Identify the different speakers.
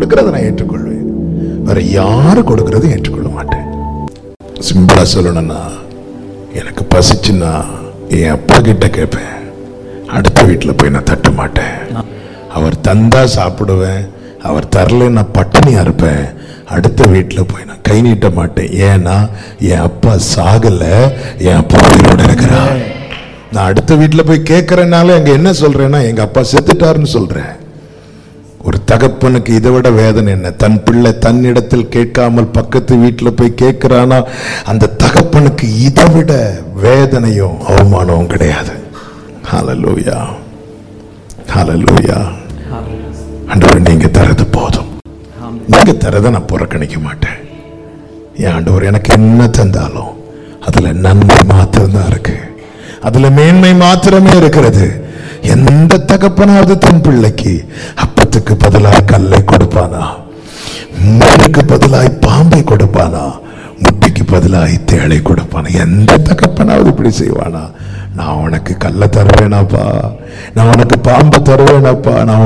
Speaker 1: கொடுக்கறத நான் ஏற்றுக்கொள்வேன் வேற யாரு கொடுக்கறதை ஏற்றுக்கொள்ள மாட்டேன் சிம்பிளா சொல்லணும்னா எனக்கு பசிச்சுன்னா என் அப்பா கிட்ட கேட்பேன் அடுத்த வீட்டில் போய் நான் தட்ட மாட்டேன் அவர் தந்தா சாப்பிடுவேன் அவர் தரலைன்னா பட்டினியா இருப்பேன் அடுத்த வீட்டில் போய் நான் கை நீட்ட மாட்டேன் ஏன்னா என் அப்பா சாகல என் அப்பா உயிரோட இருக்கிறார் நான் அடுத்த வீட்டில் போய் கேட்கறனால அங்க என்ன சொல்றேன்னா எங்க அப்பா செத்துட்டாருன்னு சொல்றேன் ஒரு தகப்பனுக்கு இதை விட வேதனை என்ன தன் பிள்ளை தன்னிடத்தில் கேட்காமல் பக்கத்து வீட்டில் போய் கேட்கிறானா அந்த தகப்பனுக்கு இதை விட வேதனையும் அவமானமும் கிடையாது ஹalleluya ஹalleluya ஆண்டவர் நீங்க தரது போதும் நீங்க தரதை நான் புறக்கணிக்க மாட்டேன் என் ஆண்டவர் எனக்கு என்ன தந்தாலும் அதுல நன்மை மாத்திரம்தான் இருக்கு அதுல மேன்மை மாத்திரமே இருக்கிறது எந்த தகப்பனாவது தன் பிள்ளைக்கு அப்பத்துக்கு பதிலாய் கல்லை கொடுப்பானா மீனுக்கு பதிலாய் பாம்பை கொடுப்பானா முட்டைக்கு பதிலாய் தேளை கொடுப்பானா எந்த தகப்பனாவது இப்படி செய்வானா நான் உனக்கு கல்லை தருவேனாப்பா நான் உனக்கு பாம்பை தருவேனாப்பா நான்